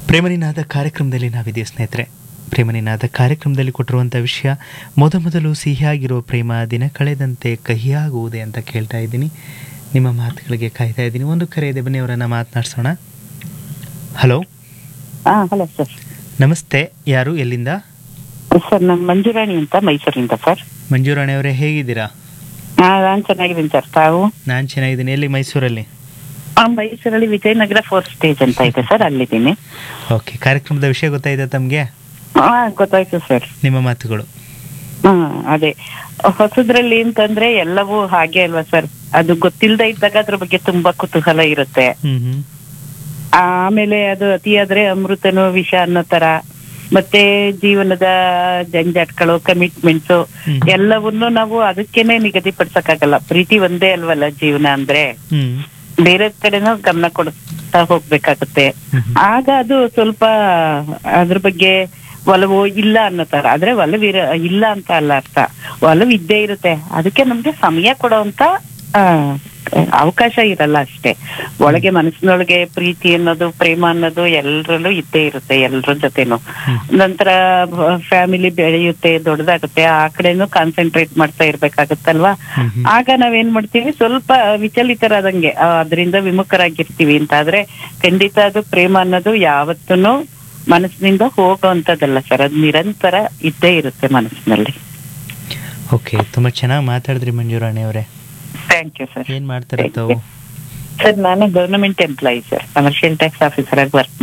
ಪ್ರೇಮನಿನಾದ ಕಾರ್ಯಕ್ರಮದಲ್ಲಿ ನಾವಿದೆಯೇ ಸ್ನೇಹಿತರೆ ಪ್ರೇಮನಿನಾದ ಕಾರ್ಯಕ್ರಮದಲ್ಲಿ ಕೊಟ್ಟಿರುವಂಥ ವಿಷಯ ಮೊದಮೊದಲು ಸಿಹಿಯಾಗಿರೋ ಪ್ರೇಮ ದಿನ ಕಳೆದಂತೆ ಕಹಿಯಾಗುವುದೇ ಅಂತ ಕೇಳ್ತಾ ಇದ್ದೀನಿ ನಿಮ್ಮ ಮಾತುಗಳಿಗೆ ಕಾಯ್ತಾ ಇದ್ದೀನಿ ಒಂದು ಕರೆ ಇದೆ ಬನ್ನಿ ಅವರನ್ನು ಮಾತನಾಡ್ಸೋಣ ಹಲೋ ಹಾ ಹಲೋ ಸರ್ ನಮಸ್ತೆ ಯಾರು ಎಲ್ಲಿಂದ ಸರ್ ನಾನು ಮಂಜುರಾಣಿ ಅಂತ ಮೈಸೂರಿಂದ ಸರ್ ಮಂಜೂರಾಣಿ ಅವರೇ ಹೇಗಿದ್ದೀರಾ ಹಾ ನಾನು ಚೆನ್ನಾಗಿದ್ದೀನಿ ಸರ್ ತಾವು ನಾನು ಚೆನ್ನಾಗಿದ್ದೀನಿ ಎಲ್ಲಿ ಮೈಸೂರಲ್ಲಿ ಆ, ಮೈಸೂರಲ್ಲಿ ವಿಜಯನಗರ ಫೋರ್ತ್ ಸ್ಟೇಜ್ ಅಂತ ಇದೆ ಸರ್ ಅಲ್ಲಿದ್ದೀನಿ ಓಕೆ ಕಾರ್ಯಕ್ರಮದ ವಿಷಯ ಗೊತ್ತಾಯ್ತಾ ತಮಗೆ ಹಾ ಗೊತ್ತಾಯ್ತು ಸರ್ ನಿಮ್ಮ ಮಾತುಗಳು ಹಾ ಅದೇ ಹೊಸದ್ರಲ್ಲಿ ಅಂತಂದ್ರೆ ಎಲ್ಲವೂ ಹಾಗೆ ಅಲ್ವಾ ಸರ್ ಅದು ಗೊತ್ತಿಲ್ಲದೆ ಇದ್ದಾಗ ಅದ್ರ ಬಗ್ಗೆ ತುಂಬಾ ಕುತೂಹಲ ಇರುತ್ತೆ ಹ್ಞೂ ಹ್ಞೂ ಆಮೇಲೆ ಅದು ಅತಿಯಾದ್ರೆ ಅಮೃತನು ವಿಷ ಅನ್ನೋ ತರ ಮತ್ತೆ ಜೀವನದ ಜಂಜಾಟ್ಗಳು ಕಮಿಟ್ಮೆಂಟ್ಸ್ ಹ್ಮ್. ಎಲ್ಲವನ್ನೂ ನಾವು ಅದಕ್ಕೇನೆ ನಿಗದಿಪಡಿಸಕ್ಕಾಗಲ್ಲ ಪ್ರೀತಿ ಒಂದೇ ಅಲ್ವಲ್ಲ ಜೀವನ ಅಂದ್ರೆ ಹ್ಞೂ ಬೇರೆ ಕಡೆನೂ ಗಮನ ಕೊಡ್ತಾ ಹೋಗ್ಬೇಕಾಗುತ್ತೆ ಹ್ಮ್. ಆಗ ಅದು ಸ್ವಲ್ಪ ಅದ್ರ ಬಗ್ಗೆ ಒಲವು ಇಲ್ಲ ಅನ್ನೋ ತರ ಆದ್ರೆ ಒಲವಿರ ಇಲ್ಲ ಅಂತ ಅಲ್ಲ ಅರ್ಥ ಒಲವು ಇದ್ದೇ ಇರುತ್ತೆ ಅದಕ್ಕೆ ನಮ್ಗೆ ಸಮಯ ಕೊಡುವಂತ ಆ, ಅವಕಾಶ ಇರಲ್ಲ ಅಷ್ಟೇ ಒಳಗೆ ಮನಸ್ಸಿನೊಳಗೆ ಪ್ರೀತಿ ಅನ್ನೋದು ಪ್ರೇಮ ಅನ್ನೋದು ಎಲ್ರಲ್ಲೂ ಇದ್ದೇ ಇರುತ್ತೆ ಎಲ್ರ ಜೊತೆನು ಹ್ಮ್. ನಂತರ ಫ್ಯಾಮಿಲಿ ಬೆಳೆಯುತ್ತೆ ದೊಡ್ಡದಾಗುತ್ತೆ ಆ ಕಡೆನೂ ಕಾನ್ಸಂಟ್ರೇಟ್ ಮಾಡ್ತಾ ಇರ್ಬೇಕಾಗತ್ತಲ್ವಾ ಹ್ಮ್ ಹ್ಮ್. ಆಗ ನಾವೇನ್ ಮಾಡ್ತೀವಿ ಸ್ವಲ್ಪ ವಿಚಲಿತರಾದಂಗೆ ಆ, ಅದರಿಂದ ವಿಮುಖರಾಗಿರ್ತೀವಿ ಅಂತ ಆದ್ರೆ ಖಂಡಿತ ಅದು ಪ್ರೇಮ ಅನ್ನೋದು ಯಾವತ್ತೂ ಮನಸ್ಸಿನಿಂದ ಹೋಗುವಂತದ್ದಲ್ಲ ಸರ್ ಅದು ನಿರಂತರ ಇದ್ದೇ ಇರುತ್ತೆ ಮನಸ್ಸಿನಲ್ಲಿ ಓಕೆ ತುಂಬ ಚೆನ್ನಾಗಿ ಮಾತಾಡಿದ್ರಿ ಮಂಜೂರಾಣಿ ಅವರೇ ಥ್ಯಾಂಕ್ ಯು ಸರ್ ಏನು ಮಾಡ್ತಾರೆ ತಾವು ಸರ್ ನಾನು government employee sir commercial tax officer ಆಗಿ ವರ್ಕ್